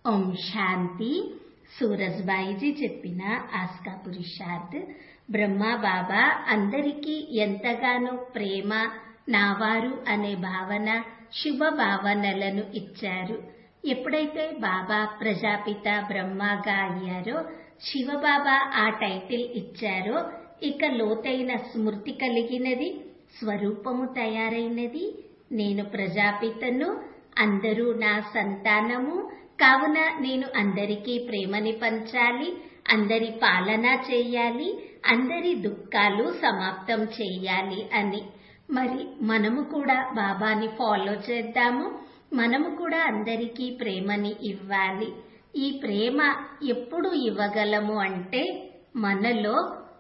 ఓం శాంతి సూరజ్బాయిజీ చెప్పిన ఆస్కా పురుషార్థ్ బ్రహ్మ బాబా అందరికీ ఎంతగానో ప్రేమ నావారు అనే భావన శుభ భావనలను ఇచ్చారు ఎప్పుడైతే బాబా ప్రజాపిత బ్రహ్మగా అయ్యారో శివబాబా ఆ టైటిల్ ఇచ్చారో ఇక లోతైన స్మృతి కలిగినది స్వరూపము తయారైనది నేను ప్రజాపితను అందరూ నా సంతానము కావున నేను అందరికీ ప్రేమని పంచాలి అందరి పాలన చేయాలి అందరి దుఃఖాలు సమాప్తం చేయాలి అని మరి మనము కూడా బాబాని ఫాలో చేద్దాము మనము కూడా అందరికీ ప్రేమని ఇవ్వాలి ఈ ప్రేమ ఎప్పుడు ఇవ్వగలము అంటే మనలో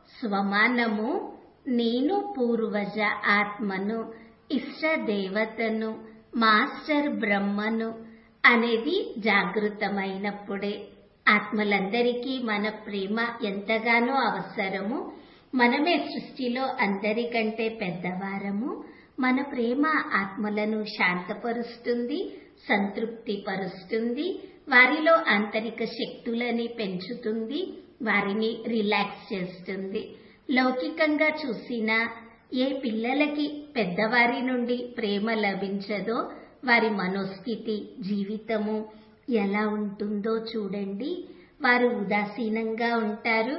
స్వమానము నేను పూర్వజ ఆత్మను ఇష్ట దేవతను మాస్టర్ బ్రహ్మను అనేది జాగృతమైనప్పుడే ఆత్మలందరికీ మన ప్రేమ ఎంతగానో అవసరము మనమే సృష్టిలో అందరికంటే పెద్దవారము మన ప్రేమ ఆత్మలను శాంతపరుస్తుంది సంతృప్తి పరుస్తుంది వారిలో ఆంతరిక శక్తులని పెంచుతుంది వారిని రిలాక్స్ చేస్తుంది లౌకికంగా చూసిన ఏ పిల్లలకి పెద్దవారి నుండి ప్రేమ లభించదో వారి మనోస్థితి జీవితము ఎలా ఉంటుందో చూడండి వారు ఉదాసీనంగా ఉంటారు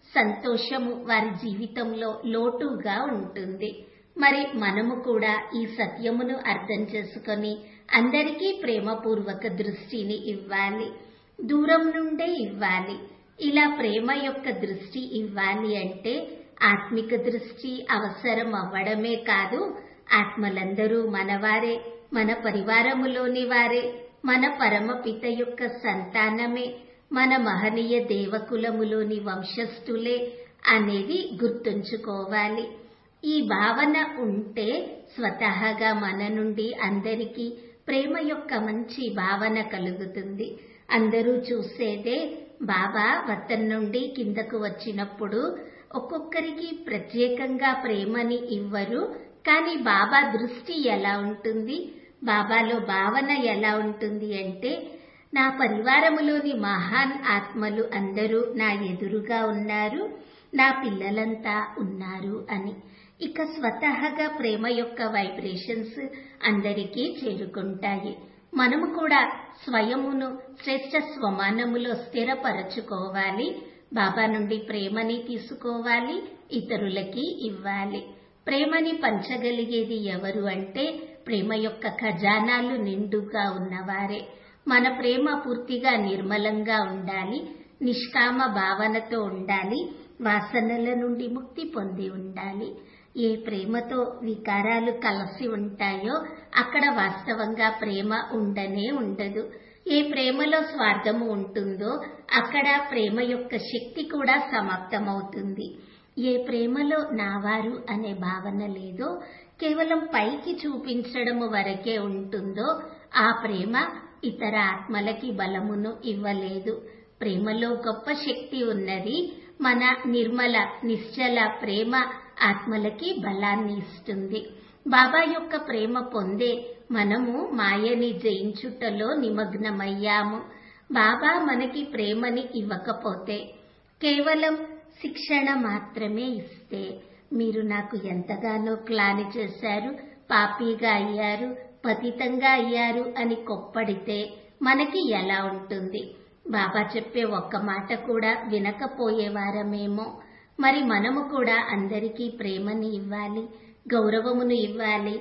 సంతోషము వారి జీవితంలో లోటుగా ఉంటుంది మరి మనము కూడా ఈ సత్యమును అర్థం చేసుకొని అందరికీ ప్రేమపూర్వక దృష్టిని ఇవ్వాలి దూరం నుండే ఇవ్వాలి ఇలా ప్రేమ యొక్క దృష్టి ఇవ్వాలి అంటే ఆత్మిక దృష్టి అవసరం అవ్వడమే కాదు ఆత్మలందరూ మనవారే మన పరివారములోని వారే మన పరమపిత యొక్క సంతానమే మన మహనీయ దేవకులములోని వంశస్థులే అనేది గుర్తుంచుకోవాలి ఈ భావన ఉంటే స్వతహాగా మన నుండి అందరికీ ప్రేమ యొక్క మంచి భావన కలుగుతుంది అందరూ చూసేదే బాబా వతన్ నుండి కిందకు వచ్చినప్పుడు ఒక్కొక్కరికి ప్రత్యేకంగా ప్రేమని ఇవ్వరు కానీ బాబా దృష్టి ఎలా ఉంటుంది బాబాలో భావన ఎలా ఉంటుంది అంటే నా పరివారములోని మహాన్ ఆత్మలు అందరూ నా ఎదురుగా ఉన్నారు నా పిల్లలంతా ఉన్నారు అని ఇక స్వతహాగా ప్రేమ యొక్క వైబ్రేషన్స్ అందరికీ చేరుకుంటాయి మనము కూడా స్వయమును శ్రేష్ట స్వమానములో స్థిరపరచుకోవాలి బాబా నుండి ప్రేమని తీసుకోవాలి ఇతరులకి ఇవ్వాలి ప్రేమని పంచగలిగేది ఎవరు అంటే ప్రేమ యొక్క ఖజానాలు నిండుగా ఉన్నవారే మన ప్రేమ పూర్తిగా నిర్మలంగా ఉండాలి నిష్కామ భావనతో ఉండాలి వాసనల నుండి ముక్తి పొంది ఉండాలి ఏ ప్రేమతో వికారాలు కలిసి ఉంటాయో అక్కడ వాస్తవంగా ప్రేమ ఉండనే ఉండదు ఏ ప్రేమలో స్వార్థము ఉంటుందో అక్కడ ప్రేమ యొక్క శక్తి కూడా సమాప్తమవుతుంది ఏ ప్రేమలో నావారు అనే భావన లేదో కేవలం పైకి చూపించడము వరకే ఉంటుందో ఆ ప్రేమ ఇతర ఆత్మలకి బలమును ఇవ్వలేదు ప్రేమలో గొప్ప శక్తి ఉన్నది మన నిర్మల నిశ్చల ప్రేమ ఆత్మలకి బలాన్ని ఇస్తుంది బాబా యొక్క ప్రేమ పొందే మనము మాయని జయించుటలో నిమగ్నమయ్యాము బాబా మనకి ప్రేమని ఇవ్వకపోతే కేవలం శిక్షణ మాత్రమే ఇస్తే మీరు నాకు ఎంతగానో క్లాని చేశారు పాపిగా అయ్యారు పతితంగా అయ్యారు అని కొప్పడితే మనకి ఎలా ఉంటుంది బాబా చెప్పే ఒక్క మాట కూడా వినకపోయేవారమేమో మరి మనము కూడా అందరికీ ప్రేమని ఇవ్వాలి గౌరవమును ఇవ్వాలి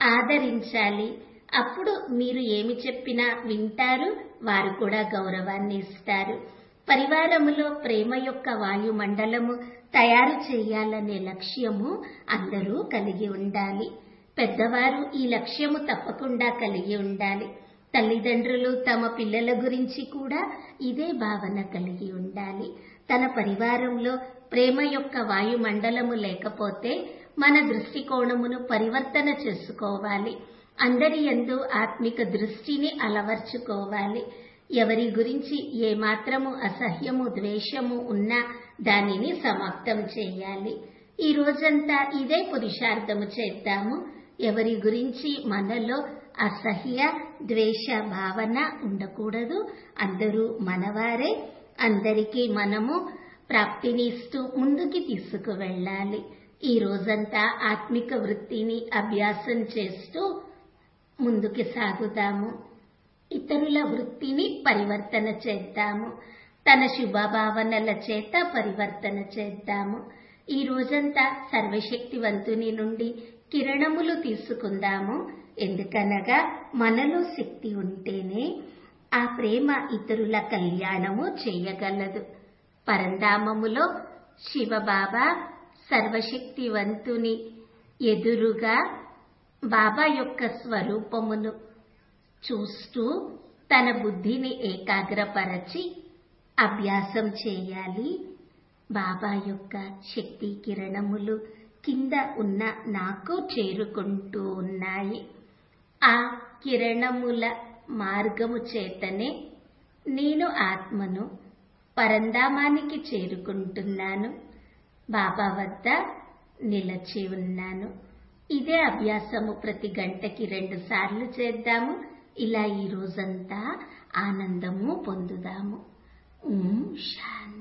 ఆదరించాలి అప్పుడు మీరు ఏమి చెప్పినా వింటారు వారు కూడా గౌరవాన్ని ఇస్తారు పరివారములో ప్రేమ యొక్క వాయుమండలము తయారు చేయాలనే లక్ష్యము అందరూ కలిగి ఉండాలి పెద్దవారు ఈ లక్ష్యము తప్పకుండా కలిగి ఉండాలి తల్లిదండ్రులు తమ పిల్లల గురించి కూడా ఇదే భావన కలిగి ఉండాలి తన పరివారంలో ప్రేమ యొక్క వాయుమండలము లేకపోతే మన దృష్టికోణమును పరివర్తన చేసుకోవాలి అందరి ఎందు ఆత్మిక దృష్టిని అలవర్చుకోవాలి ఎవరి గురించి ఏమాత్రము అసహ్యము ద్వేషము ఉన్నా దానిని సమాప్తం చేయాలి ఈ రోజంతా ఇదే పురుషార్థము చేద్దాము ఎవరి గురించి మనలో అసహ్య ద్వేష భావన ఉండకూడదు అందరూ మనవారే అందరికీ మనము ప్రాప్తినిస్తూ ముందుకి తీసుకువెళ్ళాలి ఈ రోజంతా ఆత్మిక వృత్తిని అభ్యాసం చేస్తూ ముందుకు సాగుదాము ఇతరుల వృత్తిని పరివర్తన చేద్దాము తన శుభభావనల చేత పరివర్తన చేద్దాము ఈ రోజంతా సర్వశక్తివంతుని నుండి కిరణములు తీసుకుందాము ఎందుకనగా మనలో శక్తి ఉంటేనే ఆ ప్రేమ ఇతరుల కళ్యాణము చేయగలదు పరంధామములో శివబాబా సర్వశక్తివంతుని ఎదురుగా బాబా యొక్క స్వరూపమును చూస్తూ తన బుద్ధిని ఏకాగ్రపరచి అభ్యాసం చేయాలి బాబా యొక్క శక్తి కిరణములు కింద ఉన్న నాకు చేరుకుంటూ ఉన్నాయి ఆ కిరణముల మార్గము చేతనే నేను ఆత్మను పరంధామానికి చేరుకుంటున్నాను బాబా వద్ద నిలచి ఉన్నాను ఇదే అభ్యాసము ప్రతి గంటకి రెండు సార్లు చేద్దాము ఇలా ఈ రోజంతా ఆనందము పొందుదాము ఓం శాంతి